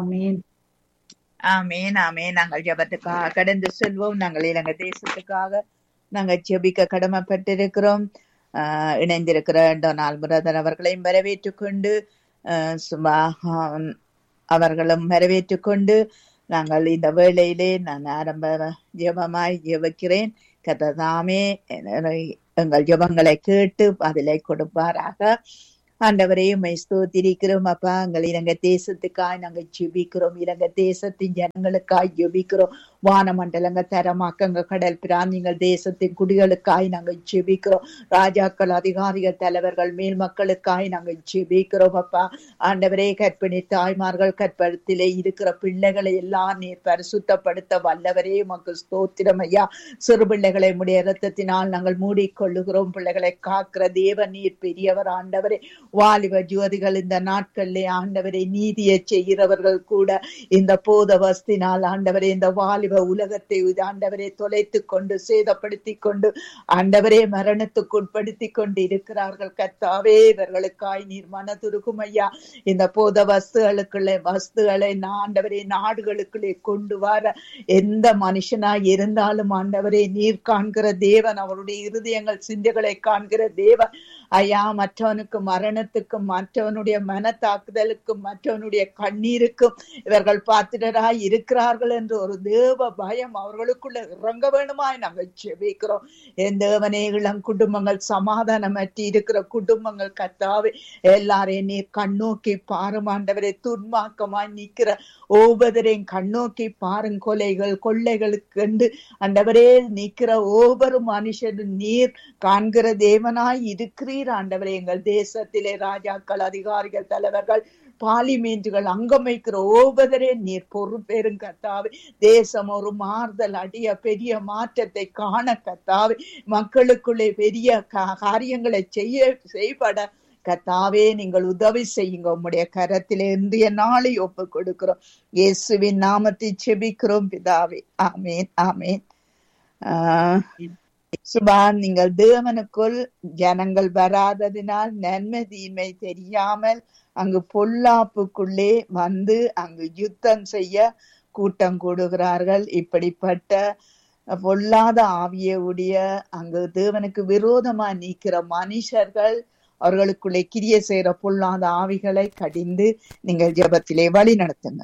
ஆமீன் ஆமேன் ஆமேன் நாங்கள் ஜெபத்துக்காக கடந்து செல்வோம் நாங்கள் இலங்கை தேசத்துக்காக நாங்கள் ஜெபிக்க கடமைப்பட்டிருக்கிறோம் ஆஹ் இணைந்திருக்கிற டொனால்ட் பிரதர் அவர்களையும் வரவேற்றுக் கொண்டு ஆஹ் சும்மா ஆஹ் அவர்களும் வரவேற்றுக் கொண்டு நாங்கள் இந்த வேளையிலே நான் ஆரம்ப ஜெபமாய் ஜெபிக்கிறேன் கததாமே எங்கள் ஜெபங்களை கேட்டு பதிலை கொடுப்பாராக ஆண்டவரே உம்மை ஸ்தோத்திரிக்கிறோம் அப்பா எங்கள் இலங்கை தேசத்துக்காய் நாங்கள் ஜெபிக்கிறோம் இலங்கை தேசத்தின் ஜனங்களுக்காய் ஜெபிக்கிறோம் வானமண்டலங்க தரமாக்கங்க கடல் பிராந்திங்கள் தேசத்தின் குடிகளுக்காய் நாங்கள் ஜெபிக்கிறோம் ராஜாக்கள் அதிகாரிகள் தலைவர்கள் மேல் மக்களுக்காய் நாங்கள் ஜெபிக்கிறோம் அப்பா ஆண்டவரே கற்பிணி தாய்மார்கள் கற்பத்திலே இருக்கிற பிள்ளைகளை எல்லாம் நீர் பரிசுத்தப்படுத்த வல்லவரே உமக்கு ஸ்தோத்திரம் ஐயா சிறு பிள்ளைகளை உடைய இரத்தத்தினால் நாங்கள் மூடிக்கொள்ளுகிறோம் பிள்ளைகளை காக்கிற தேவ நீர் பெரியவர் ஆண்டவரே வாலிப ஜோதிகள் இந்த நாட்களிலே ஆண்டவரை நீதியை செய்கிறவர்கள் கூட இந்த போத வஸ்தினால் ஆண்டவரே இந்த வாலிப உலகத்தை ஆண்டவரை தொலைத்து கொண்டு சேதப்படுத்தி கொண்டு ஆண்டவரே மரணத்துக்கு உட்படுத்தி கொண்டு இருக்கிறார்கள் கத்தாவே இவர்களுக்காய் நீர் மனதுருகும் ஐயா இந்த போத வஸ்துகளுக்குள்ளே வஸ்துகளை ஆண்டவரே நாடுகளுக்குள்ளே கொண்டு வர எந்த மனுஷனாய் இருந்தாலும் ஆண்டவரே நீர் காண்கிற தேவன் அவருடைய இருதயங்கள் சிந்தைகளை காண்கிற தேவன் ஐயா மற்றவனுக்கு மரணத்துக்கும் மற்றவனுடைய மன தாக்குதலுக்கும் மற்றவனுடைய கண்ணீருக்கும் இவர்கள் பாத்திரராய் இருக்கிறார்கள் என்று ஒரு தேவ பயம் அவர்களுக்குள்ள இறங்க வேணுமாய் நாங்கள் செபிக்கிறோம் என் தேவனே இளம் குடும்பங்கள் சமாதானமற்றி இருக்கிற குடும்பங்கள் கத்தாவே எல்லாரையும் நீர் கண்ணோக்கி பாருமாண்டவரை துன்மாக்கமாய் நிற்கிற ஒவ்வொருவரையும் கண்ணோக்கி பாருங் கொலைகள் கொள்ளைகளுக்கு கண்டு அண்டவரே நிற்கிற ஒவ்வொரு மனுஷனும் நீர் காண்கிற தேவனாய் இருக்கிறீர் ஆண்டவரே எங்கள் தேசத்திலே ராஜாக்கள் அதிகாரிகள் தலைவர்கள் பாலிமேன்றுகள் அங்கம் வைக்கிற ஒவ்வொருவரே நீர் பொறுப்பேறும் கத்தாவே தேசம் ஒரு மாறுதல் அடிய பெரிய மாற்றத்தை காண கத்தாவே மக்களுக்குள்ளே பெரிய காரியங்களை செய்ய செய்பட கத்தாவே நீங்கள் உதவி செய்யுங்க உம்முடைய கரத்திலே இந்திய நாளை ஒப்பு கொடுக்கிறோம் இயேசுவின் நாமத்தை செபிக்கிறோம் பிதாவே ஆமேன் ஆமேன் ஆஹ் சுபான் நீங்கள் தேவனுக்குள் ஜனங்கள் வராததினால் நன்மை தீமை தெரியாமல் அங்கு பொல்லாப்புக்குள்ளே வந்து அங்கு யுத்தம் செய்ய கூட்டம் கூடுகிறார்கள் இப்படிப்பட்ட பொல்லாத ஆவியுடைய அங்கு தேவனுக்கு விரோதமா நீக்கிற மனுஷர்கள் அவர்களுக்குள்ளே கிரிய செய்யற பொல்லாத ஆவிகளை கடிந்து நீங்கள் ஜபத்திலே வழி நடத்துங்க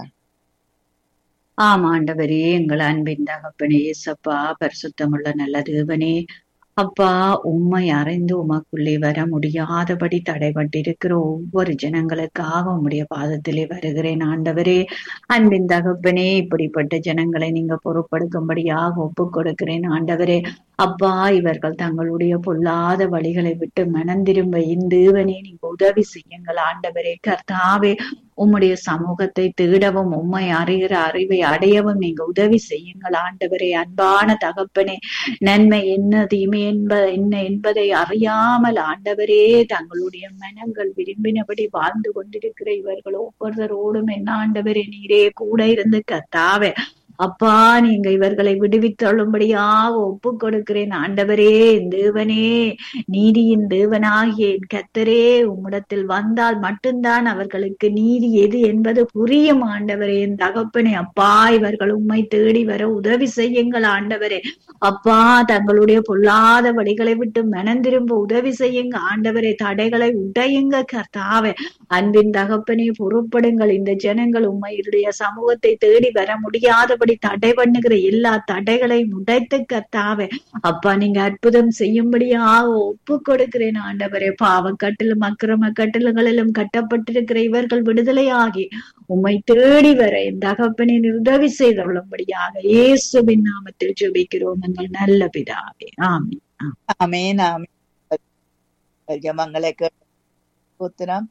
ஆம் ஆண்டவரே எங்கள் அன்பின் தகப்பனே ஏசப்பா பரிசுத்தமுள்ள நல்ல தேவனே அப்பா உம்மை அறிந்து உமக்குள்ளே வர முடியாதபடி தடைபட்டிருக்கிற ஒவ்வொரு ஜனங்களுக்காக உம்முடைய பாதத்திலே வருகிறேன் ஆண்டவரே அன்பின் தகப்பனே இப்படிப்பட்ட ஜனங்களை நீங்க பொறுப்படுக்கும்படியாக ஒப்பு கொடுக்கிறேன் ஆண்டவரே அப்பா இவர்கள் தங்களுடைய பொல்லாத வழிகளை விட்டு மனந்திரும்ப இந்தேவனே நீங்க உதவி செய்யுங்கள் ஆண்டவரே கர்த்தாவே உம்முடைய சமூகத்தை தேடவும் உம்மை அறிகிற அறிவை அடையவும் நீங்க உதவி செய்யுங்கள் ஆண்டவரே அன்பான தகப்பனே நன்மை என்ன தீமை என்ப என்ன என்பதை அறியாமல் ஆண்டவரே தங்களுடைய மனங்கள் விரும்பினபடி வாழ்ந்து கொண்டிருக்கிற இவர்கள் ஒவ்வொருத்தரோடும் என்ன ஆண்டவரே நீரே கூட இருந்து கத்தாவே அப்பா நீங்க இவர்களை விடுவித்தள்ளும்படியாக ஒப்பு கொடுக்கிறேன் ஆண்டவரே தேவனே நீதியின் தேவனாகிய என் கத்தரே உம்மிடத்தில் வந்தால் மட்டும்தான் அவர்களுக்கு நீதி எது என்பது புரியும் ஆண்டவரே என் தகப்பனே அப்பா இவர்கள் உண்மை தேடி வர உதவி செய்யுங்கள் ஆண்டவரே அப்பா தங்களுடைய பொல்லாத வழிகளை விட்டு மனந்திரும்ப உதவி செய்யுங்க ஆண்டவரே தடைகளை உடையுங்க கர்த்தாவே அன்பின் தகப்பனே பொறுப்படுங்கள் இந்த ஜனங்கள் உண்மையுடைய சமூகத்தை தேடி வர முடியாதபடி தடை பண்ணுகிற எல்லா தடைகளையும் உடைத்து கர்த்தாவே அப்பா நீங்க அற்புதம் செய்யும்படியாக ஒப்பு கொடுக்கிறேன் ஆண்டவரே பாவக்கட்டிலும் அக்கிரம கட்டில்களிலும் கட்டப்பட்டிருக்கிற இவர்கள் விடுதலையாகி உம்மை தேடி வர என் தகப்பனின் உதவி செய்துள்ளபடியாக இயேசுவின் நாமத்தில் ஜெபிக்கிறோம் எங்கள் நல்ல பிதாவே ஆமீன் ஆமேன் ஆமேன் ஜமங்களை புத்திரம்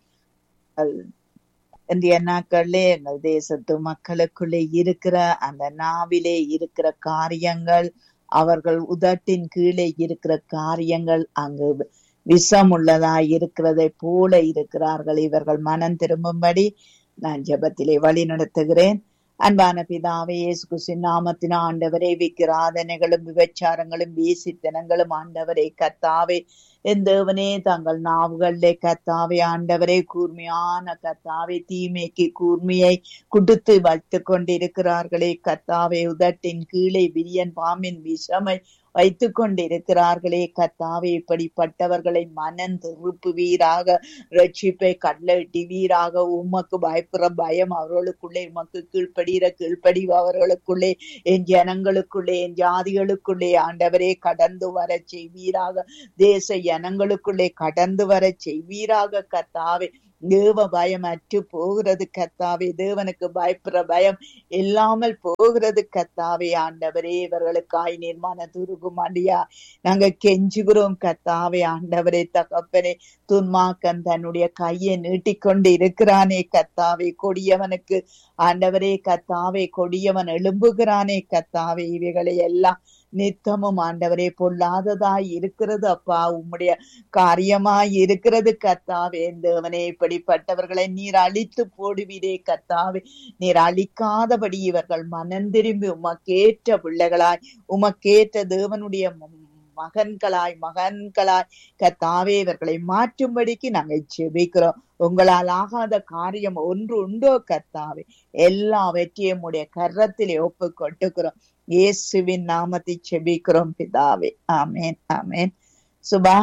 இந்திய நாட்களிலே எங்கள் தேசத்து மக்களுக்குள்ளே இருக்கிற அந்த நாவிலே இருக்கிற காரியங்கள் அவர்கள் உதட்டின் கீழே இருக்கிற காரியங்கள் அங்கு விஷம் உள்ளதா இருக்கிறதை போல இருக்கிறார்கள் இவர்கள் மனம் திரும்பும்படி நான் ஜெபத்திலே வழி நடத்துகிறேன் அன்பான பிதாவே இயேசு கிறிஸ்துவின் நாமத்தின் ஆண்டவரே விக்கிராதனைகளும் விபச்சாரங்களும் வீசித்தனங்களும் ஆண்டவரே கத்தாவே என் தேவனே தங்கள் நாவுகளிலே கத்தாவே ஆண்டவரே கூர்மையான கத்தாவே தீமைக்கு கூர்மையை குடுத்து வைத்து கொண்டிருக்கிறார்களே கத்தாவே உதட்டின் கீழே விரியன் பாம்பின் விஷமை வைத்து கொண்டிருக்கிறார்களே கத்தாவே இப்படிப்பட்டவர்களை மனம் திருப்புவீராக ரட்சிப்பை கட்டளிடுவீராக உமக்கு பயப்புற பயம் அவர்களுக்குள்ளே உமக்கு கீழ்ப்படுகிற கீழ்ப்படிவு அவர்களுக்குள்ளே என் ஜனங்களுக்குள்ளே என் ஜாதிகளுக்குள்ளே ஆண்டவரே கடந்து வர செய்வீராக தேச ஜனங்களுக்குள்ளே கடந்து வர செய்வீராக கத்தாவே தேவ பயம் அற்று போகிறது கத்தாவே தேவனுக்கு பயப்படுற பயம் இல்லாமல் போகிறது கத்தாவே ஆண்டவரே இவர்களுக்காய் நிர்மாண துருகும் அடியா நாங்க கெஞ்சுகிறோம் கத்தாவே ஆண்டவரே தகப்பனே துன்மாக்கன் தன்னுடைய கையை நீட்டிக்கொண்டு இருக்கிறானே கத்தாவே கொடியவனுக்கு ஆண்டவரே கத்தாவே கொடியவன் எழும்புகிறானே கத்தாவே இவைகளை எல்லாம் நித்தமும் ஆண்டவரே பொல்லாததாய் இருக்கிறது அப்பா உம்முடைய காரியமாய் இருக்கிறது கத்தாவே தேவனே இப்படிப்பட்டவர்களை நீர் அழித்து போடுவீரே கத்தாவே நீர் அழிக்காதபடி இவர்கள் மனம் திரும்பி உமக்கேற்ற பிள்ளைகளாய் உமக்கேற்ற தேவனுடைய மகன்களாய் மகன்களாய் கத்தாவே இவர்களை மாற்றும்படிக்கு நாங்கள் செபிக்கிறோம் உங்களால் ஆகாத காரியம் ஒன்று உண்டோ கத்தாவே எல்லா வெற்றியும் உடைய கரத்திலே ஒப்பு கொட்டுக்கிறோம் இயேசுவின் நாமத்தை செபிக்கிறோம் பிதாவே ஆமேன் ஆமேன் சுபா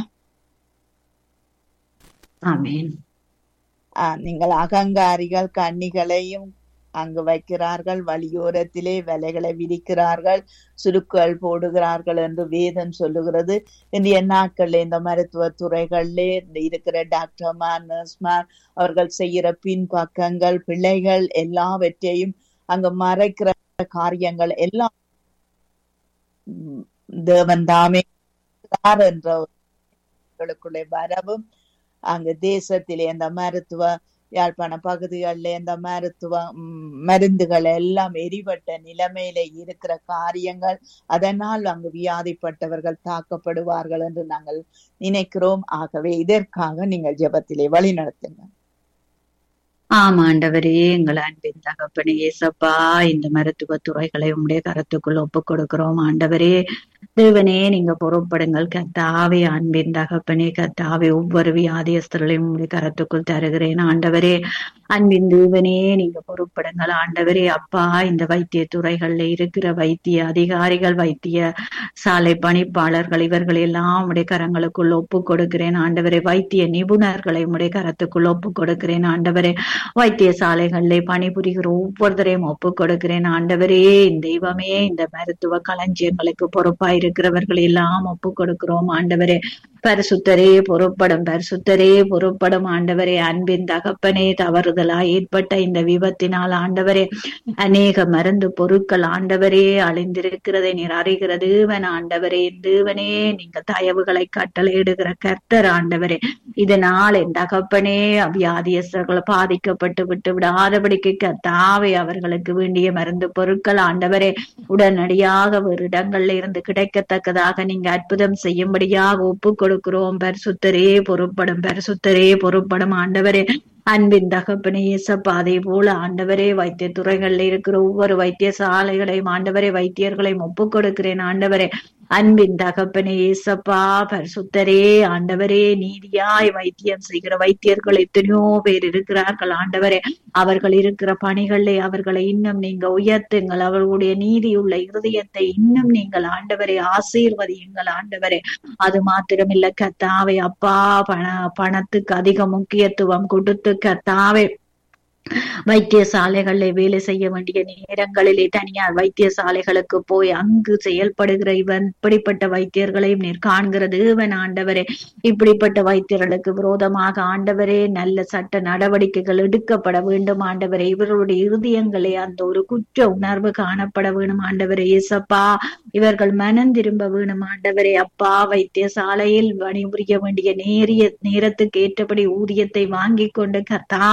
ஆமேன் நீங்கள் அகங்காரிகள் கண்ணிகளையும் அங்கு வைக்கிறார்கள் வழியோரத்திலே விலைகளை விரிக்கிறார்கள் சுருக்கள் போடுகிறார்கள் என்று வேதம் சொல்லுகிறது இன்றைய நாட்கள்ல இந்த மருத்துவ துறைகள்ல இருக்கிற டாக்டர்மார் நர்ஸ்மார் அவர்கள் செய்கிற பின்பக்கங்கள் பிள்ளைகள் எல்லாவற்றையும் அங்கு மறைக்கிற காரியங்கள் எல்லாம் தேவன் தாமே என்ற வரவும் அங்கு தேசத்திலே அந்த மருத்துவ யாழ்ப்பாண பகுதிகளில் இந்த மருத்துவ மருந்துகள் எல்லாம் எரிபட்ட நிலைமையில இருக்கிற காரியங்கள் அதனால் அங்கு வியாதிப்பட்டவர்கள் தாக்கப்படுவார்கள் என்று நாங்கள் நினைக்கிறோம் ஆகவே இதற்காக நீங்கள் ஜெபத்திலே வழி நடத்துங்க ஆமாண்டவரே எங்கள் அன்பின் தகப்பனே ஏசப்பா இந்த மருத்துவ துறைகளை உங்களுடைய கருத்துக்குள் ஒப்பு கொடுக்கிறோம் ஆண்டவரே தேவனே நீங்க பொறுப்படுங்கள் கத்தாவே அன்பின் தகப்பனே கத்தாவே ஒவ்வொரு வியாதியஸ்தர்களையும் உங்களுடைய கருத்துக்குள் தருகிறேன் ஆண்டவரே அன்பின் தேவனே நீங்க பொறுப்படுங்கள் ஆண்டவரே அப்பா இந்த வைத்திய துறைகள்ல இருக்கிற வைத்திய அதிகாரிகள் வைத்திய சாலை பணிப்பாளர்கள் இவர்கள் எல்லாம் உடைய கரங்களுக்குள் ஒப்பு கொடுக்கிறேன் ஆண்டவரே வைத்திய நிபுணர்களை உடைய கரத்துக்குள் ஒப்பு கொடுக்கிறேன் ஆண்டவரே வைத்தியசாலைகளிலே பணிபுரிகிற ஒவ்வொருத்தரையும் ஒப்பு கொடுக்கிறேன் ஆண்டவரே தெய்வமே இந்த மருத்துவ களஞ்சியங்களுக்கு பொறுப்பாய் இருக்கிறவர்கள் எல்லாம் ஒப்பு கொடுக்கிறோம் ஆண்டவரே பரிசுத்தரே பொறுப்படும் பரிசுத்தரே பொறுப்படும் ஆண்டவரே அன்பின் தகப்பனே தவறுதலாய் ஏற்பட்ட இந்த விபத்தினால் ஆண்டவரே அநேக மருந்து பொருட்கள் ஆண்டவரே அழிந்திருக்கிறதை நீர் அறிகிற தேவன் ஆண்டவரே தேவனே நீங்க தயவுகளை கட்டளையிடுகிற கர்த்தர் ஆண்டவரே இதனால் என் தகப்பனே வியாதியஸ்தர்கள் பாதிக்கப்பட்டு விட்டு விடாதபடிக்கு கத்தாவை அவர்களுக்கு வேண்டிய மருந்து பொருட்கள் ஆண்டவரே உடனடியாக ஒரு இடங்கள்ல இருந்து கிடைக்கத்தக்கதாக நீங்க அற்புதம் செய்யும்படியாக ஒப்பு கொடுக்கிறோம் பரிசுத்தரே பொறுப்படும் பரிசுத்தரே பொறுப்படும் ஆண்டவரே அன்பின் தகப்பனே இயேசப்பா அதே போல ஆண்டவரே வைத்திய துறைகள்ல இருக்கிற ஒவ்வொரு வைத்தியசாலைகளையும் ஆண்டவரே வைத்தியர்களையும் ஒப்பு கொடுக்கிறேன் ஆண்டவரே அன்பின் தகப்பனே ஏசப்பா பரிசுத்தரே ஆண்டவரே நீதியாய் வைத்தியம் செய்கிற வைத்தியர்கள் எத்தனையோ பேர் இருக்கிறார்கள் ஆண்டவரே அவர்கள் இருக்கிற பணிகளை அவர்களை இன்னும் நீங்க உயர்த்துங்கள் அவர்களுடைய நீதியுள்ள இருதயத்தை இன்னும் நீங்கள் ஆண்டவரை ஆசீர்வதியுங்கள் ஆண்டவரே அது மாத்திரமில்ல கத்தாவை அப்பா பண பணத்துக்கு அதிக முக்கியத்துவம் கொடுத்து கத்தாவே வைத்தியசாலைகளில் வேலை செய்ய வேண்டிய நேரங்களிலே தனியார் வைத்தியசாலைகளுக்கு போய் அங்கு செயல்படுகிற இவன் இப்படிப்பட்ட வைத்தியர்களையும் நீர் காண்கிற தேவன் ஆண்டவரே இப்படிப்பட்ட வைத்தியர்களுக்கு விரோதமாக ஆண்டவரே நல்ல சட்ட நடவடிக்கைகள் எடுக்கப்பட வேண்டும் ஆண்டவரே இவர்களுடைய இருதயங்களே அந்த ஒரு குற்ற உணர்வு காணப்பட வேணும் ஆண்டவரே இயேசப்பா இவர்கள் மனம் திரும்ப வேணும் ஆண்டவரே அப்பா வைத்தியசாலையில் பணிபுரிய வேண்டிய நேரிய நேரத்துக்கு ஏற்றபடி ஊதியத்தை வாங்கி கொண்டு கத்தாவே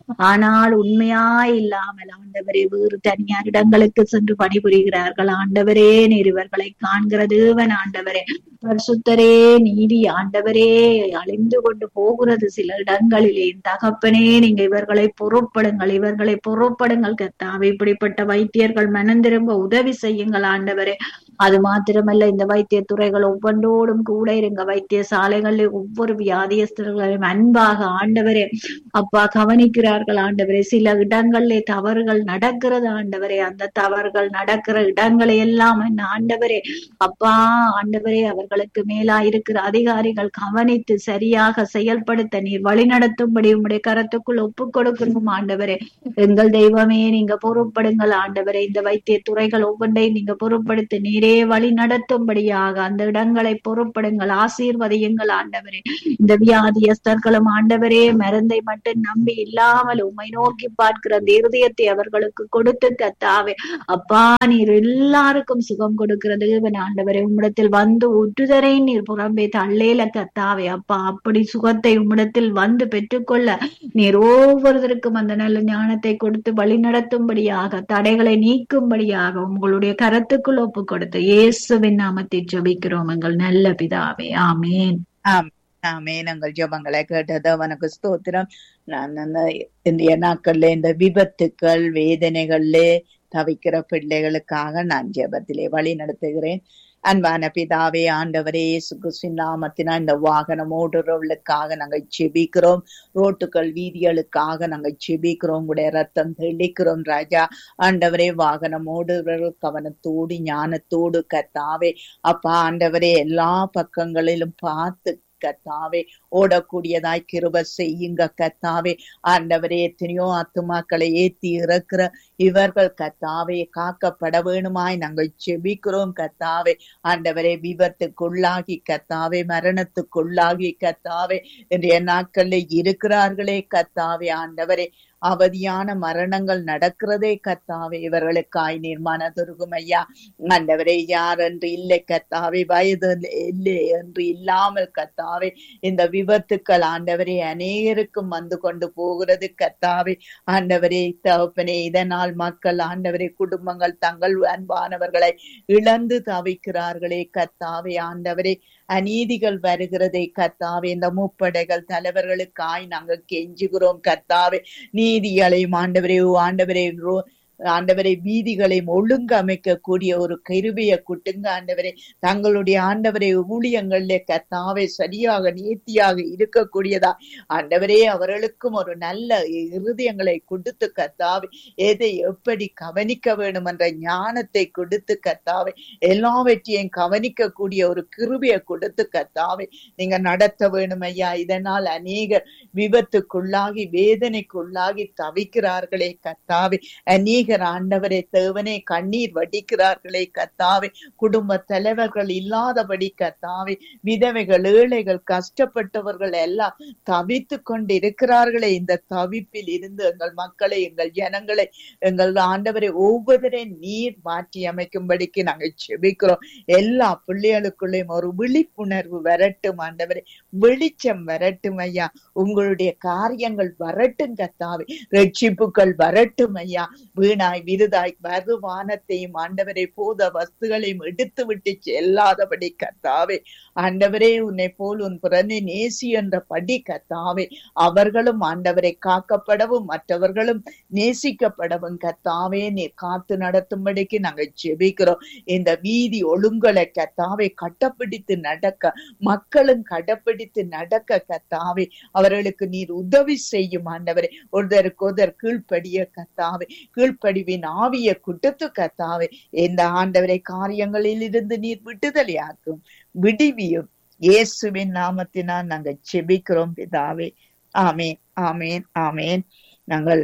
ஆனால் உண்மையாய் இல்லாமல் ஆண்டவரே வேறு தனியார் இடங்களுக்கு சென்று பணிபுரிகிறார்கள் ஆண்டவரே நீர் இவர்களை காண்கிற தேவன் ஆண்டவரே பரிசுத்தரே நீதி ஆண்டவரே அழிந்து கொண்டு போகிறது சில இடங்களிலே தகப்பனே நீங்க இவர்களை பொறுப்படுங்கள் இவர்களை பொறுப்படுங்கள் கத்தாவே இப்படிப்பட்ட வைத்தியர்கள் மனம் திரும்ப உதவி செய்யுங்கள் ஆண்டவரே அது மாத்திரமல்ல இந்த வைத்திய துறைகள் ஒவ்வொன்றோடும் கூட இருங்க வைத்திய சாலைகளில் ஒவ்வொரு வியாதியஸ்தர்களையும் அன்பாக ஆண்டவரே அப்பா கவனிக்கிறார்கள் ஆண்டவரே சில இடங்களிலே தவறுகள் நடக்கிறது ஆண்டவரே அந்த தவறுகள் நடக்கிற இடங்களை எல்லாம் என்ன ஆண்டவரே அப்பா ஆண்டவரே அவர்களுக்கு மேலா இருக்கிற அதிகாரிகள் கவனித்து சரியாக செயல்படுத்த நீர் வழிநடத்தும்படி உம்முடைய கரத்துக்குள் ஒப்பு கொடுக்கணும் ஆண்டவரே எங்கள் தெய்வமே நீங்க பொறுப்படுங்கள் ஆண்டவரே இந்த வைத்திய துறைகள் ஒவ்வொன்றையும் நீங்க பொறுப்படுத்தி நீரே வழி நடத்தும்படியாக அந்த இடங்களை பொறுப்படுங்கள் ஆசீர்வதியுங்கள் ஆண்டவரே இந்த வியாதியஸ்தர்களும் ஆண்டவரே மருந்தை மட்டும் நம்பி இல்லாமல் உம்மை நோக்கி பார்க்கிற அந்த இருதயத்தை அவர்களுக்கு கொடுத்து கத்தாவே அப்பா நீர் எல்லாருக்கும் சுகம் கொடுக்கிற தேவன் ஆண்டவரே உம்மிடத்தில் வந்து உற்றுதரை நீர் புறம்பே தள்ளேல கத்தாவே அப்பா அப்படி சுகத்தை உம்மிடத்தில் வந்து பெற்றுக்கொள்ள நீர் ஒவ்வொருவருக்கும் அந்த நல்ல ஞானத்தை கொடுத்து வழி நடத்தும்படியாக தடைகளை நீக்கும்படியாக உங்களுடைய கரத்துக்குள் ஒப்பு கொடுத்து இயேசுவின் நாமத்தை ஜெபிக்கிறோம் எங்கள் நல்ல பிதாவே ஆமேன் ஆம் ஆமே நாங்கள் ஜெபங்களை கேட்டது உனக்கு ஸ்தோத்திரம் நான் அந்த இந்திய நாட்கள்ல இந்த விபத்துக்கள் வேதனைகள்ல தவிக்கிற பிள்ளைகளுக்காக நான் ஜெபத்திலே வழி நடத்துகிறேன் அன்பான பிதாவே ஆண்டவரே சுகுசின் நாமத்தினா இந்த வாகனம் ஓடுறவர்களுக்காக நாங்கள் செபிக்கிறோம் ரோட்டுகள் வீதிகளுக்காக நாங்கள் செபிக்கிறோம் உடைய ரத்தம் தெளிக்கிறோம் ராஜா ஆண்டவரே வாகனம் ஓடுறவர்கள் கவனத்தோடு ஞானத்தோடு கத்தாவே அப்பா ஆண்டவரே எல்லா பக்கங்களிலும் பார்த்து கத்தாவே ஓடக்கூடியதாய் கிருப செய்யுங்க கத்தாவே ஆண்டவரே எத்தனையோ ஆத்துமாக்களை ஏத்தி இறக்குற இவர்கள் கத்தாவே காக்கப்பட வேணுமாய் நாங்கள் செபிக்கிறோம் கத்தாவே ஆண்டவரே விபத்துக்குள்ளாகி கத்தாவே மரணத்துக்குள்ளாகி கத்தாவே இன்றைய நாட்கள்ல இருக்கிறார்களே கத்தாவே ஆண்டவரே அவதியான மரணங்கள் நடக்கிறதே கத்தாவே இவர்களுக்காய் நீர் மனதுருகும் ஐயா ஆண்டவரே யார் என்று இல்லை கத்தாவே வயது இல்லை என்று இல்லாமல் கத்தாவே இந்த விபத்துக்கள் ஆண்டவரே அநேகருக்கும் வந்து கொண்டு போகிறது கத்தாவே ஆண்டவரே தகப்பனே இதனால் மக்கள் ஆண்டவரே குடும்பங்கள் தங்கள் அன்பானவர்களை இழந்து தவிக்கிறார்களே கத்தாவே ஆண்டவரே அநீதிகள் வருகிறதை கத்தாவே இந்த முப்படைகள் தலைவர்களுக்காய் நாங்கள் கெஞ்சுகிறோம் கத்தாவே நீதிகளையும் ஆண்டவரே ஆண்டவரே ஆண்டவரை வீதிகளையும் ஒழுங்கு அமைக்கக்கூடிய ஒரு கருவியை குட்டுங்க ஆண்டவரே தங்களுடைய ஆண்டவரை ஊழியங்களிலே கத்தாவே சரியாக நேர்த்தியாக இருக்கக்கூடியதா ஆண்டவரே அவர்களுக்கும் ஒரு நல்ல இருதயங்களை கொடுத்து கத்தாவே எதை எப்படி கவனிக்க வேண்டும் என்ற ஞானத்தை கொடுத்து கத்தாவே எல்லாவற்றையும் கவனிக்கக்கூடிய ஒரு கிருபியை கொடுத்து கத்தாவே நீங்க நடத்த வேணும் ஐயா இதனால் அநேக விபத்துக்குள்ளாகி வேதனைக்குள்ளாகி தவிக்கிறார்களே கத்தாவே அநேக அநேகர் ஆண்டவரே தேவனே கண்ணீர் வடிக்கிறார்களே கத்தாவே குடும்ப தலைவர்கள் இல்லாதபடி கத்தாவே விதவைகள் ஏழைகள் கஷ்டப்பட்டவர்கள் எல்லாம் தவித்து கொண்டு இருக்கிறார்களே இந்த தவிப்பில் இருந்து எங்கள் மக்களை எங்கள் ஜனங்களை எங்கள் ஆண்டவரை ஒவ்வொருவரை நீர் மாற்றி அமைக்கும்படிக்கு நாங்கள் செபிக்கிறோம் எல்லா பிள்ளைகளுக்குள்ளேயும் ஒரு விழிப்புணர்வு வரட்டும் ஆண்டவரே வெளிச்சம் வரட்டும் ஐயா உங்களுடைய காரியங்கள் வரட்டும் கத்தாவே ரட்சிப்புகள் வரட்டும் ஐயா வீணாய் விருதாய் வருவானத்தையும் ஆண்டவரை போத வஸ்துகளையும் எடுத்து விட்டு செல்லாதபடி கத்தாவே ஆண்டவரே உன்னை போல் உன் பிறனை நேசி என்ற படி கத்தாவே அவர்களும் ஆண்டவரை காக்கப்படவும் மற்றவர்களும் நேசிக்கப்படவும் கத்தாவே நீர் காத்து நடத்தும்படிக்கு நாங்கள் ஜெபிக்கிறோம் இந்த வீதி ஒழுங்கலை கத்தாவே கட்டப்பிடித்து நடக்க மக்களும் கடைப்பிடித்து நடக்க கத்தாவே அவர்களுக்கு நீர் உதவி செய்யும் ஆண்டவரை ஒருதருக்கு ஒருதர் கீழ்ப்படிய கத்தாவே கீழ்ப்படிவின் ஆவிய குட்டத்து கத்தாவே இந்த ஆண்டவரை காரியங்களில் இருந்து நீர் விடுதலையாக்கும் விடிவியும் இயேசுவின் நாமத்தினால் நாங்கள் செபிக்கிறோம் பிதாவே ஆமேன் ஆமேன் ஆமேன் நாங்கள்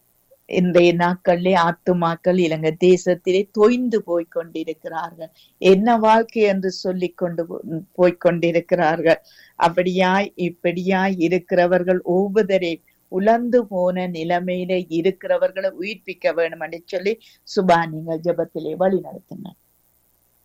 இன்றைய நாட்களிலே ஆத்துமாக்கள் இலங்கை தேசத்திலே தொய்ந்து போய் கொண்டிருக்கிறார்கள் என்ன வாழ்க்கை என்று சொல்லி கொண்டு போய்கொண்டிருக்கிறார்கள் அப்படியாய் இப்படியாய் இருக்கிறவர்கள் ஒவ்வொருவரே உலர்ந்து போன நிலைமையில இருக்கிறவர்களை உயிர்ப்பிக்க வேணும் என்று சொல்லி சுபா நீங்கள் ஜபத்திலே வழி நடத்தினார்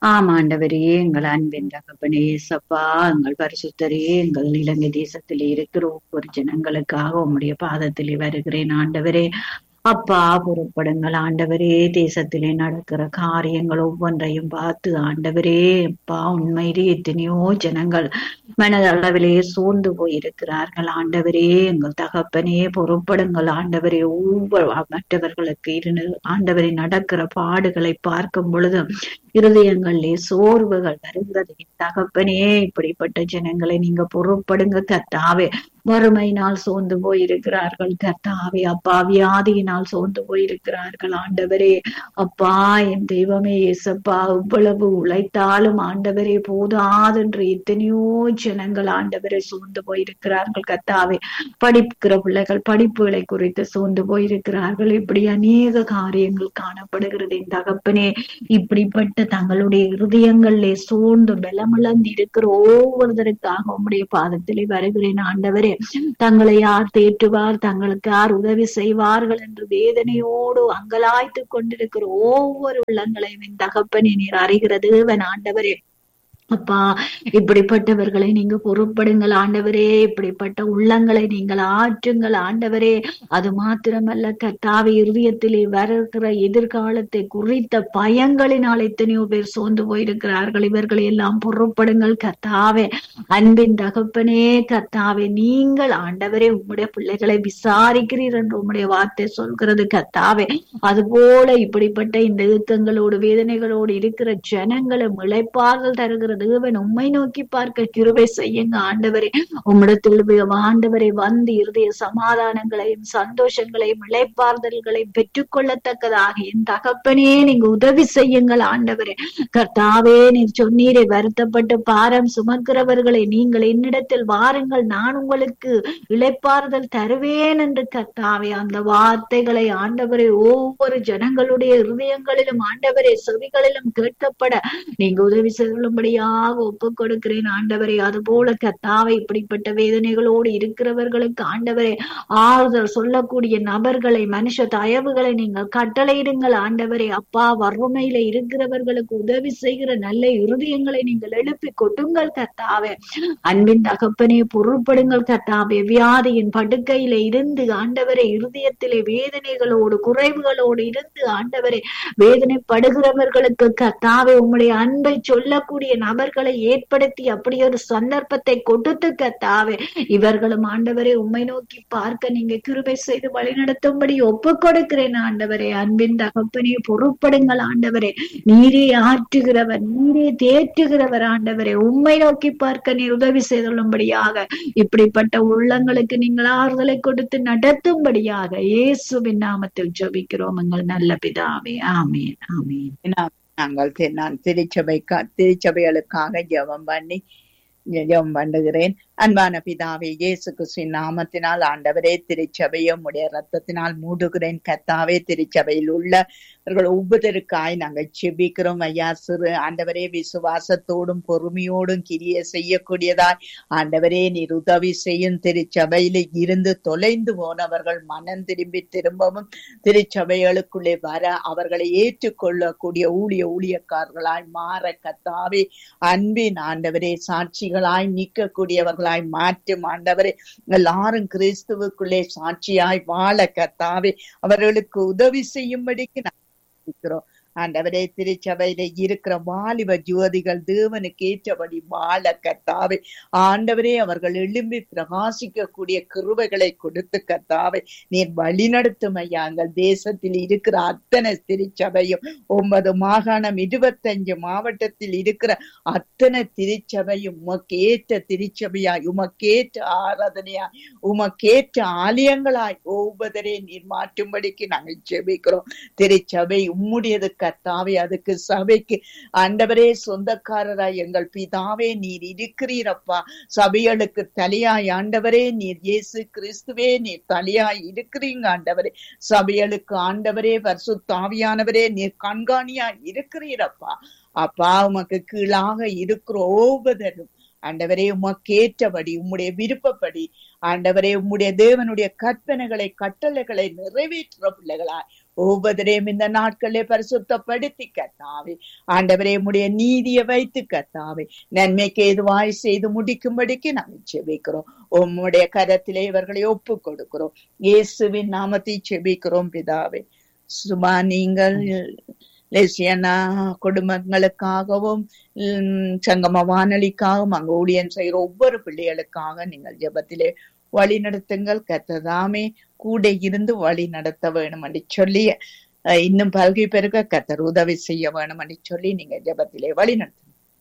ஆம் ஆண்டவரே எங்கள் அன்பின் தகப்பனே ஏசப்பா எங்கள் பரிசுத்தரே எங்கள் இலங்கை தேசத்தில் இருக்கிற ஒவ்வொரு ஜனங்களுக்காக உம்முடைய பாதத்திலே வருகிறேன் ஆண்டவரே அப்பா பொறுப்படுங்கள் ஆண்டவரே தேசத்திலே நடக்கிற காரியங்கள் ஒவ்வொன்றையும் பார்த்து ஆண்டவரே அப்பா உண்மையிலே எத்தனையோ ஜனங்கள் மனதளவிலே சோர்ந்து போயிருக்கிறார்கள் ஆண்டவரே எங்கள் தகப்பனே பொறுப்படுங்கள் ஆண்டவரே ஒவ்வொரு மற்றவர்களுக்கு இரு ஆண்டவரே நடக்கிற பாடுகளை பார்க்கும் பொழுது இருதயங்களிலே சோர்வுகள் வருகிறது தகப்பனே இப்படிப்பட்ட ஜனங்களை நீங்க பொறுப்படுங்க கத்தாவே வறுமையினால் சோர்ந்து போயிருக்கிறார்கள் கர்த்தாவே அப்பா வியாதியினால் சோர்ந்து போயிருக்கிறார்கள் ஆண்டவரே அப்பா என் தெய்வமே இயேசப்பா இவ்வளவு உழைத்தாலும் ஆண்டவரே போதாதென்று எத்தனையோ ஜனங்கள் ஆண்டவரை சோர்ந்து போயிருக்கிறார்கள் கர்த்தாவே படிக்கிற பிள்ளைகள் படிப்புகளை குறித்து சோர்ந்து போயிருக்கிறார்கள் இப்படி அநேக காரியங்கள் காணப்படுகிறது என் தகப்பனே இப்படிப்பட்ட தங்களுடைய இருதயங்களிலே சோர்ந்து பலமிழந்து இருக்கிற ஒவ்வொருத்தருக்காக உம்முடைய பாதத்திலே வருகிறேன் ஆண்டவரே தங்களை யார் தேற்றுவார் தங்களுக்கு யார் உதவி செய்வார்கள் என்று வேதனையோடு அங்கலாய்த்து கொண்டிருக்கிற ஒவ்வொரு உள்ளங்களையும் என் தகப்பனே நீர் அறிகிற தேவன் ஆண்டவரே அப்பா இப்படிப்பட்டவர்களை நீங்க பொறுப்படுங்கள் ஆண்டவரே இப்படிப்பட்ட உள்ளங்களை நீங்கள் ஆற்றுங்கள் ஆண்டவரே அது மாத்திரமல்ல கத்தாவை இருதயத்திலே வருகிற எதிர்காலத்தை குறித்த பயங்களினால் எத்தனையோ பேர் சோர்ந்து போயிருக்கிறார்கள் இவர்களை எல்லாம் பொறுப்படுங்கள் கத்தாவே அன்பின் தகப்பனே கத்தாவே நீங்கள் ஆண்டவரே உம்முடைய பிள்ளைகளை விசாரிக்கிறீர் என்று உம்முடைய வார்த்தை சொல்கிறது கத்தாவே அதுபோல இப்படிப்பட்ட இந்த இயக்கங்களோடு வேதனைகளோடு இருக்கிற ஜனங்களை இழைப்பார்கள் தருகிற தேவன் உம்மை நோக்கி பார்க்க கிருபை செய்யுங்க ஆண்டவரே உம்மிடத்தில் ஆண்டவரை வந்து இருதய சமாதானங்களையும் சந்தோஷங்களையும் இழைப்பார்தல்களையும் பெற்றுக்கொள்ளத்தக்கதாக என் தகப்பனே நீங்க உதவி செய்யுங்கள் ஆண்டவரே கர்த்தாவே நீர் சொன்னீரை வருத்தப்பட்டு பாரம் சுமக்கிறவர்களை நீங்கள் என்னிடத்தில் வாருங்கள் நான் உங்களுக்கு இழைப்பாறுதல் தருவேன் என்று கர்த்தாவே அந்த வார்த்தைகளை ஆண்டவரை ஒவ்வொரு ஜனங்களுடைய இருதயங்களிலும் ஆண்டவரே செவிகளிலும் கேட்கப்பட நீங்க உதவி செய்யும்படியாக ஒப்பு கொடுக்கிறேன் ஆண்டவரே அது போல கத்தாவை இப்படிப்பட்ட வேதனைகளோடு இருக்கிறவர்களுக்கு ஆண்டவரே ஆறுதல் சொல்லக்கூடிய நபர்களை மனுஷ தயவுகளை நீங்கள் கட்டளையிடுங்கள் ஆண்டவரே அப்பா வறுமையில இருக்கிறவர்களுக்கு உதவி செய்கிற நல்ல இருதயங்களை நீங்கள் எழுப்பி கொட்டுங்கள் கத்தாவே அன்பின் தகப்பனே பொருட்படுங்கள் கத்தாவே வியாதியின் படுக்கையில இருந்து ஆண்டவரை இருதயத்திலே வேதனைகளோடு குறைவுகளோடு இருந்து ஆண்டவரை வேதனைப்படுகிறவர்களுக்கு கத்தாவே உம்முடைய அன்பை சொல்லக்கூடிய நபர்களை ஏற்படுத்தி அப்படி ஒரு சந்தர்ப்பத்தை கொடுத்து கத்தாவே இவர்களும் ஆண்டவரை உண்மை நோக்கி பார்க்க நீங்க கிருபை செய்து வழிநடத்தும்படி ஒப்பு கொடுக்கிறேன் ஆண்டவரே அன்பின் தகப்பனே பொறுப்படுங்கள் ஆண்டவரே நீரே ஆற்றுகிறவர் நீரே தேற்றுகிறவர் ஆண்டவரே உண்மை நோக்கி பார்க்க நீர் உதவி செய்துள்ளும்படியாக இப்படிப்பட்ட உள்ளங்களுக்கு நீங்கள் ஆறுதலை கொடுத்து நடத்தும்படியாக இயேசுவின் நாமத்தில் ஜபிக்கிறோம் எங்கள் நல்ல பிதாவே ஆமேன் ஆமேன் நாங்கள் நான் திருச்சபைக்கா திருச்சபைகளுக்காக ஜெபம் பண்ணி ஜெபம் பண்ணுகிறேன் அன்பான பிதாவே இயேசு கிறிஸ்துவின் நாமத்தினால் ஆண்டவரே திருச்சபையும் உடைய ரத்தத்தினால் மூடுகிறேன் கத்தாவே திருச்சபையில் உள்ளவர்கள் ஒவ்வொருத்தருக்காய் நாங்கள் செபிக்கிறோம் ஐயா சிறு ஆண்டவரே விசுவாசத்தோடும் பொறுமையோடும் கிரிய செய்யக்கூடியதாய் ஆண்டவரே நீர் உதவி செய்யும் திருச்சபையில இருந்து தொலைந்து போனவர்கள் மனம் திரும்பி திரும்பவும் திருச்சபைகளுக்குள்ளே வர அவர்களை ஏற்றுக்கொள்ளக்கூடிய ஊழிய ஊழியக்காரர்களாய் மாற கத்தாவே அன்பின் ஆண்டவரே சாட்சிகளாய் நிற்கக்கூடியவர்கள் சாட்சிகளாய் மாற்றும் ஆண்டவரே எல்லாரும் கிறிஸ்துவுக்குள்ளே சாட்சியாய் வாழ கத்தாவே அவர்களுக்கு உதவி செய்யும்படிக்கு நான் ஆண்டவரே திருச்சபையில இருக்கிற வாலிப ஜோதிகள் தேவனுக்கு ஏற்றபடி வாழ கத்தாவே ஆண்டவரே அவர்கள் எழும்பி பிரகாசிக்கக்கூடிய கிருபைகளை கொடுத்து கத்தாவே நீர் வழிநடத்தும் ஐயா எங்கள் தேசத்தில் இருக்கிற அத்தனை திருச்சபையும் ஒன்பது மாகாணம் இருபத்தஞ்சு மாவட்டத்தில் இருக்கிற அத்தனை திருச்சபையும் உமக்கு ஏற்ற திருச்சபையாய் உமக்கேற்ற ஆராதனையாய் உமக்கேற்ற ஆலயங்களாய் ஒவ்வொருவரே நீர் மாற்றும்படிக்கு நாங்கள் ஜெபிக்கிறோம் திருச்சபை உம்முடையது கத்தாவே அதுக்கு சபைக்கு ஆண்டவரே சொந்தக்காரராய் எங்கள் பிதாவே நீர் இருக்கிறீரப்பா சபைகளுக்கு தலையாய் ஆண்டவரே நீர் இயேசு கிறிஸ்துவே நீர் தலையாய் இருக்கிறீங்க ஆண்டவரே சபைகளுக்கு ஆண்டவரே பரிசுத்தாவியானவரே நீர் கண்காணியாய் இருக்கிறீரப்பா அப்பா உமக்கு கீழாக இருக்கிற ஒவ்வொருவரும் ஆண்டவரே உமக்கேற்றபடி உம்முடைய விருப்பப்படி ஆண்டவரே உம்முடைய தேவனுடைய கற்பனைகளை கட்டளைகளை நிறைவேற்ற பிள்ளைகளாய் ஒவ்வொருவரையும் இந்த நாட்களே பரிசுத்தப்படுத்தி கத்தாவே ஆண்டவரே உம்முடைய நீதியை வைத்து கத்தாவே நன்மைக்கு எதுவாய் செய்து முடிக்கும்படிக்கு நாங்கள் செபிக்கிறோம் உம்முடைய கரத்திலே இவர்களை ஒப்பு கொடுக்கிறோம் இயேசுவின் நாமத்தை செபிக்கிறோம் பிதாவே சுமா நீங்கள் லெசியனா குடும்பங்களுக்காகவும் உம், சங்கம வானொலிக்காகவும் அங்க ஊழியன் செய்கிற ஒவ்வொரு பிள்ளைகளுக்காக நீங்கள் ஜெபத்திலே வழி நடத்துங்கள் கத்ததாமே கூட இருந்து வழி நடத்த வேணும் என்று சொல்லி அஹ், இன்னும் பல்கி பெருக கத்தர் உதவி செய்ய வேணும் என்று சொல்லி நீங்க ஜெபத்திலே வழி நடத்துங்க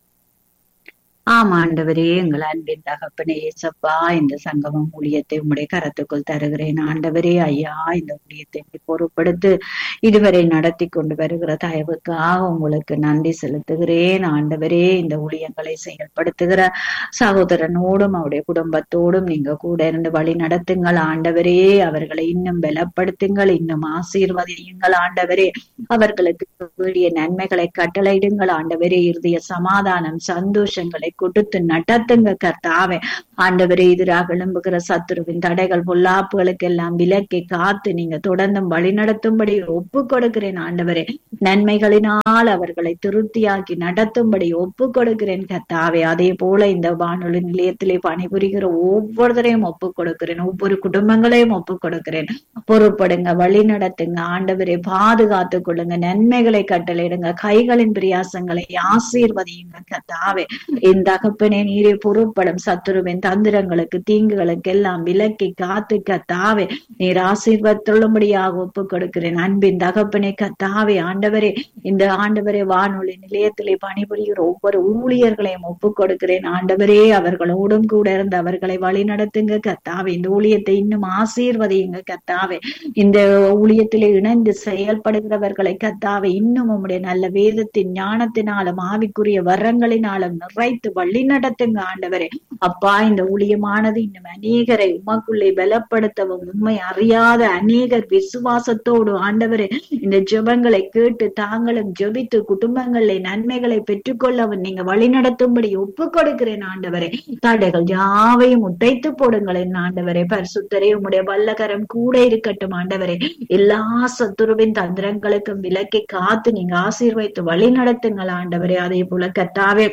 ஆம் ஆண்டவரே எங்கள் அன்பின் தகப்பனே ஏசப்பா இந்த சங்கமம் ஊழியத்தை உம்முடைய கரத்துக்குள் தருகிறேன் ஆண்டவரே ஐயா இந்த ஊழியத்தை இப்படி பொறுப்படுத்து இதுவரை நடத்தி கொண்டு வருகிற தயவுக்காக உங்களுக்கு நன்றி செலுத்துகிறேன் ஆண்டவரே இந்த ஊழியங்களை செயல்படுத்துகிற சகோதரனோடும் அவருடைய குடும்பத்தோடும் நீங்க கூட இருந்து வழி நடத்துங்கள் ஆண்டவரே அவர்களை இன்னும் பலப்படுத்துங்கள் இன்னும் ஆசீர்வதியுங்கள் ஆண்டவரே அவர்களுக்கு வேண்டிய நன்மைகளை கட்டளையிடுங்கள் ஆண்டவரே இறுதிய சமாதானம் சந்தோஷங்களை கொடுத்து நடத்துங்க கர்த்தாவே ஆண்டவரே எதிராக எழும்புகிற சத்துருவின் தடைகள் பொல்லாப்புகளுக்கு எல்லாம் விலக்கி காத்து நீங்க தொடர்ந்தும் வழி நடத்தும்படி ஒப்பு கொடுக்கிறேன் ஆண்டவரே நன்மைகளினால் அவர்களை திருப்தியாக்கி நடத்தும்படி ஒப்பு கொடுக்கிறேன் கர்த்தாவே அதே போல இந்த வானொலி நிலையத்திலே பணிபுரிகிற ஒவ்வொருத்தரையும் ஒப்பு கொடுக்கிறேன் ஒவ்வொரு குடும்பங்களையும் ஒப்பு கொடுக்கிறேன் பொறுப்படுங்க வழி நடத்துங்க ஆண்டவரை பாதுகாத்து கொள்ளுங்க நன்மைகளை கட்டளையிடுங்க கைகளின் பிரியாசங்களை ஆசீர்வதியுங்க கத்தாவே இந்த தகப்பனே நீரே பொறுப்படும் சத்துருவின் தந்திரங்களுக்கு தீங்குகளுக்கு எல்லாம் விலக்கி காத்து கத்தாவே நீர் ஆசீர்வத்துள்ளும்படியாக ஒப்பு கொடுக்கிறேன் அன்பின் தகப்பனே கத்தாவே ஆண்டவரே இந்த ஆண்டவரே வானொலி நிலையத்திலே பணிபுரிகிற ஒவ்வொரு ஊழியர்களையும் ஒப்பு கொடுக்கிறேன் ஆண்டவரே அவர்களோடும் கூட இருந்து அவர்களை வழி நடத்துங்க கத்தாவே இந்த ஊழியத்தை இன்னும் ஆசீர்வதியுங்க கத்தாவே இந்த ஊழியத்திலே இணைந்து செயல்படுகிறவர்களை கத்தாவே இன்னும் உம்முடைய நல்ல வேதத்தின் ஞானத்தினாலும் ஆவிக்குரிய வரங்களினாலும் நிறைத்து வழி நடத்துங்க ஆண்டவரே அப்பா இந்த ஊழியமானது இன்னும் அநேகரை உமக்குள்ளே பலப்படுத்தவும் உண்மை அறியாத அநேகர் விசுவாசத்தோடு ஆண்டவரே இந்த ஜெபங்களை கேட்டு தாங்களும் ஜெபித்து குடும்பங்களிலே நன்மைகளை பெற்றுக்கொள்ளவும் நீங்க வழி நடத்தும்படி ஒப்பு கொடுக்கிறேன் ஆண்டவரே தடைகள் யாவையும் உடைத்து போடுங்களேன் ஆண்டவரே பரிசுத்தரே உம்முடைய வல்லகரம் கூட இருக்கட்டும் ஆண்டவரே எல்லா சத்துருவின் தந்திரங்களுக்கும் விலக்கி காத்து நீங்க ஆசீர்வைத்து வழி நடத்துங்கள் ஆண்டவரே அதே போல கத்தாவே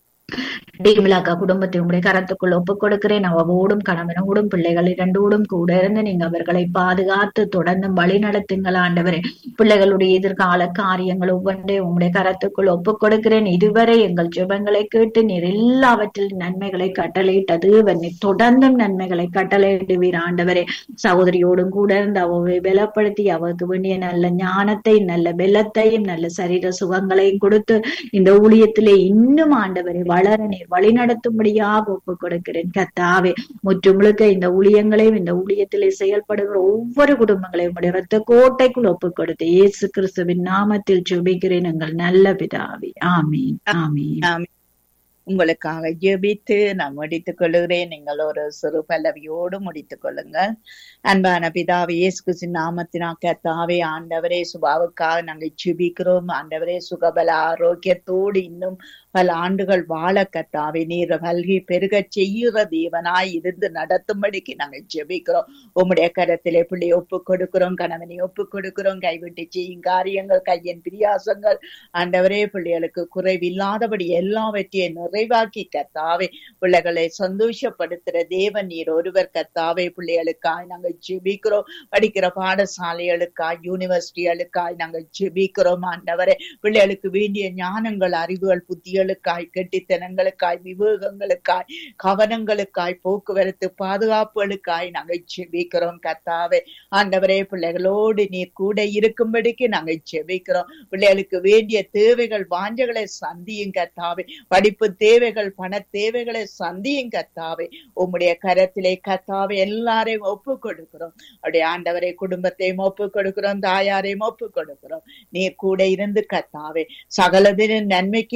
டீமிலாக்கா குடும்பத்தை உங்களுடைய கரத்துக்குள் ஒப்புக் கொடுக்கிறேன் அவவோடும் கணவனோடும் பிள்ளைகள் இரண்டோடும் கூட இருந்து நீங்க அவர்களை பாதுகாத்து தொடர்ந்து வழி நடத்துங்கள் ஆண்டவரே பிள்ளைகளுடைய எதிர்கால காரியங்கள் ஒவ்வொன்றையும் உங்களுடைய கரத்துக்குள் ஒப்புக் கொடுக்கிறேன் இதுவரை எங்கள் ஜெபங்களை கேட்டு நீர் எல்லாவற்றிலும் நன்மைகளை கட்டளையிட்டது நீ தொடர்ந்தும் நன்மைகளை கட்டளையிடுவீர் ஆண்டவரே சகோதரியோடும் கூட இருந்து அவவை பலப்படுத்தி அவருக்கு வேண்டிய நல்ல ஞானத்தை நல்ல பலத்தையும் நல்ல சரீர சுகங்களையும் கொடுத்து இந்த ஊழியத்திலே இன்னும் ஆண்டவரை வளர நீர் வழி நடத்தும்படியாக ஒப்பு கொடுக்கிறேன் கத்தாவே முற்று முழுக்க இந்த ஊழியங்களையும் இந்த ஊழியத்திலே செயல்படுகிற ஒவ்வொரு குடும்பங்களையும் உடைய ரத்த கோட்டைக்குள் ஒப்பு கொடுத்து இயேசு கிறிஸ்துவின் நாமத்தில் ஜெபிக்கிறேன் எங்கள் நல்ல பிதாவே ஆமீன் ஆமீன் ஆமென். உங்களுக்காக ஜெபித்து நான் முடித்துக் கொள்கிறேன் நீங்கள் ஒரு சிறு பல்லவியோடு முடித்துக் கொள்ளுங்கள் அன்பான பிதாவே இயேசு கிறிஸ்து நாமத்தினா கத்தாவே ஆண்டவரே சுபாவுக்காக நாங்கள் ஜெபிக்கிறோம் ஆண்டவரே சுகபல ஆரோக்கியத்தோடு இன்னும் பல ஆண்டுகள் வாழ கத்தாவே நீர் வல்கி பெருக செய்கிற தேவனாய் இருந்து நடத்தும்படிக்கு நாங்கள் ஜெபிக்கிறோம் உம்முடைய கரத்திலே பிள்ளை ஒப்பு கொடுக்கிறோம் கணவனை ஒப்பு கொடுக்கிறோம் கைவிட்டு செய்யும் காரியங்கள் கையின் பிரியாசங்கள் ஆண்டவரே பிள்ளைகளுக்கு குறைவில்லாதபடி எல்லாவற்றையும் நிறைவாக்கி கத்தாவே பிள்ளைகளை சந்தோஷப்படுத்துற தேவன் நீர் ஒருவர் கத்தாவே பிள்ளைகளுக்காய் நாங்கள் ஜெபிக்கிறோம் படிக்கிற பாடசாலைகளுக்காய் யூனிவர்சிட்டிகளுக்காய் நாங்கள் ஜெபிக்கிறோம் ஆண்டவரே பிள்ளைகளுக்கு வேண்டிய ஞானங்கள் அறிவுகள் புத்திகளுக்காய் கெட்டித்தனங்களுக்காய் விவேகங்களுக்காய் கவனங்களுக்காய் போக்குவரத்து பாதுகாப்புகளுக்காய் நாங்கள் ஜெபிக்கிறோம் கத்தாவே ஆண்டவரே பிள்ளைகளோடு நீர் கூட இருக்கும்படிக்கு நாங்கள் ஜெபிக்கிறோம் பிள்ளைகளுக்கு வேண்டிய தேவைகள் வாஞ்சைகளை சந்தியும் கத்தாவே படிப்பு தேவைகள் பண தேவைகளை சந்தியும் கத்தாவே உம்முடைய கரத்திலே கத்தாவே எல்லாரையும் ஒப்பு கொடுக்கிறோம் அப்படியே ஆண்டவரை குடும்பத்தையும் ஒப்பு கொடுக்கிறோம் தாயாரையும் ஒப்பு கொடுக்கிறோம் நீர் கூட இருந்து கத்தாவே சகலதின் நன்மைக்கு எதுவாய்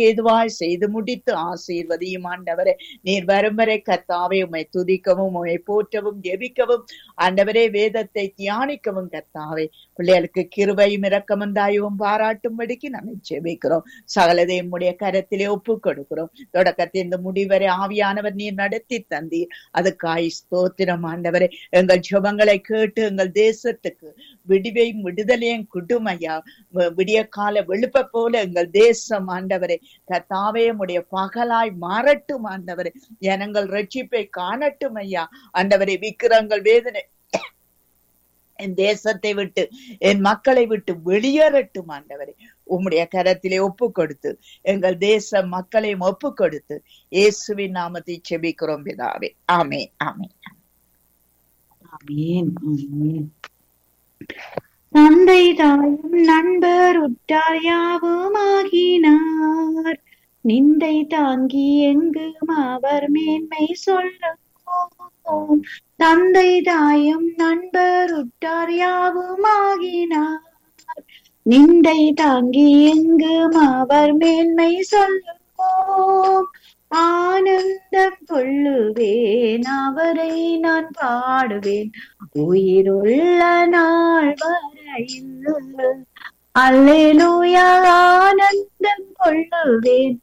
நிறைவாய் செய்து முடித்து ஆசீர்வதியும் ஆண்டவரே நீர் வரும் வரை கர்த்தாவே உம்மை துதிக்கவும் உம்மை போற்றவும் ஜெபிக்கவும் ஆண்டவரே வேதத்தை தியானிக்கவும் கர்த்தாவே பிள்ளைகளுக்கு கிருபையும் இரக்கமும் தாயவும் பாராட்டும்படிக்கு நாங்கள் ஜெபிக்கிறோம் சகலதையும் உடைய கரத்திலே ஒப்பு கொடுக்கிறோம் தொடக்கத்தில் இந்த முடிவரை ஆவியானவர் நீர் நடத்தி தந்தீர் அதுக்காய் ஸ்தோத்திரம் ஆண்டவரே எங்கள் ஜெபங்களை கேட்டு எங்கள் தேசத்துக்கு விடிவையும் விடுதலையும் குடுமையா வ- விடிய கால வெளுப்ப போல எங்கள் தேசம் ஆண்டவரே கர்த்தாவே உடைய பகலாய் மாறட்டும் ஆண்டவரே ஜனங்கள் ரட்சிப்பை காணட்டும் ஐயா ஆண்டவரே விக்கிரங்கள் வேதனை என் தேசத்தை விட்டு என் மக்களை விட்டு வெளியேறட்டும் ஆண்டவரே உம்முடைய கரத்திலே ஒப்பு கொடுத்து எங்கள் தேச மக்களையும் ஒப்பு கொடுத்து இயேசுவின் நாமத்தை செபிக்கிறோம் பிதாவே ஆமே ஆமே ஆமென் ஆமென் தந்தை தாயும் நண்பர் உற்றார் யாவுமாகினார் நிந்தை தாங்கி எங்கும் அவர் மேன்மை சொல்லுவோம் தந்தை தாயும் நண்பர் உற்றார் யாவுமாகினார் நிந்தை தாங்கி எங்கும் அவர் மேன்மை சொல்லுவோம் ஆனந்தம் கொள்ளுவேன் அவரை நான் பாடுவேன் உயிருள்ள நாள் வரையில் அல்லேலூயா ஆனந்தம் கொள்ளுவேன்